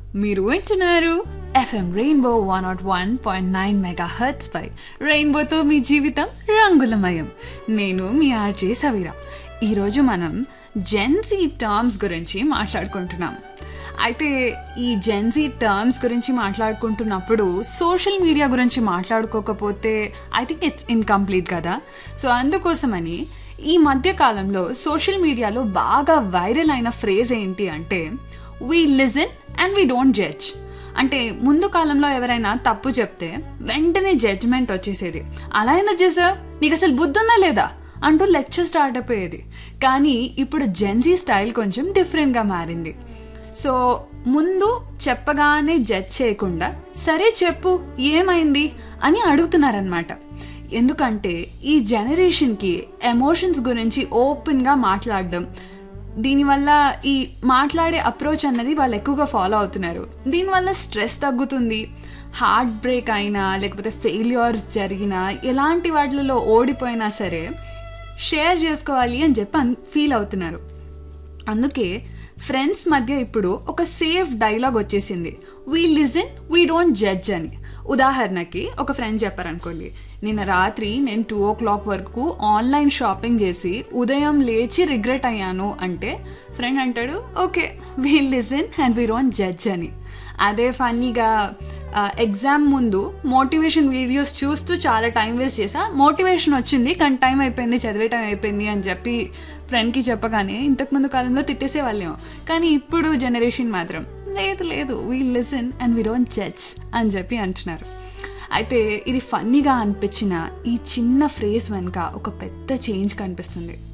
మీరు వింటున్నారు FM rainbow one not one point nine mega hertz పై రెయిన్బోతో మీ జీవితం రంగులమయం నేను మీ ఆర్జే సవీరా ఈరోజు మనం జెన్సీ టర్మ్స్ గురించి మాట్లాడుకుంటున్నాం అయితే ఈ జెన్సీ టర్మ్స్ గురించి మాట్లాడుకుంటున్నప్పుడు సోషల్ మీడియా గురించి మాట్లాడుకోకపోతే ఐ థింక్ ఇట్స్ ఇన్కంప్లీట్ కదా సో అందుకోసమని ఈ మధ్య కాలంలో సోషల్ మీడియాలో బాగా వైరల్ అయిన ఫ్రేజ్ ఏంటి అంటే we listen and we don't judge అంటే ముందు కాలంలో ఎవరైనా తప్పు చెప్తే వెంటనే జడ్జ్మెంట్ వచ్చేసేది అలా ఎందుకు చేసావు నీకు అసలు బుద్ధి ఉందా లేదా అంటూ లెక్చర్ స్టార్ట్ అయిపోయేది కానీ ఇప్పుడు జెన్జీ స్టైల్ కొంచెం డిఫరెంట్గా మారింది సో ముందు చెప్పగానే జడ్జ్ చేయకుండా సరే చెప్పు ఏమైంది అని అడుగుతున్నారనమాట ఎందుకంటే ఈ జనరేషన్కి ఎమోషన్స్ గురించి ఓపెన్గా మాట్లాడడం దీనివల్ల ఈ మాట్లాడే అప్రోచ్ అన్నది వాళ్ళు ఎక్కువగా ఫాలో అవుతున్నారు దీనివల్ల స్ట్రెస్ తగ్గుతుంది హార్ట్ బ్రేక్ అయినా లేకపోతే ఫెయిల్యూర్స్ జరిగినా ఎలాంటి వాటిలలో ఓడిపోయినా సరే షేర్ చేసుకోవాలి అని చెప్పి ఫీల్ అవుతున్నారు అందుకే ఫ్రెండ్స్ మధ్య ఇప్పుడు ఒక సేఫ్ డైలాగ్ వచ్చేసింది we listen we don't judge అని ఉదాహరణకి ఒక ఫ్రెండ్ చెప్పారనుకోండి నిన్న రాత్రి నేను టూ ఓ క్లాక్ వరకు ఆన్లైన్ షాపింగ్ చేసి ఉదయం లేచి రిగ్రెట్ అయ్యాను అంటే ఫ్రెండ్ అంటాడు okay we listen and we don't judge అని అదే ఫన్నీగా ఎగ్జామ్ ముందు మోటివేషన్ వీడియోస్ చూస్తూ చాలా టైం వేస్ట్ చేసా మోటివేషన్ వచ్చింది కానీ టైం అయిపోయింది చదివే టైం అయిపోయింది అని చెప్పి ఫ్రెండ్కి చెప్పగానే ఇంతకుముందు కాలంలో తిట్టేసే వాళ్ళేమో కానీ ఇప్పుడు జనరేషన్ మాత్రం లేదు లేదు we listen and we don't judge అని చెప్పి అంటున్నారు అయితే ఇది ఫన్నీగా అనిపించిన ఈ చిన్న ఫ్రేజ్ వెనుక ఒక పెద్ద చేంజ్ కనిపిస్తుంది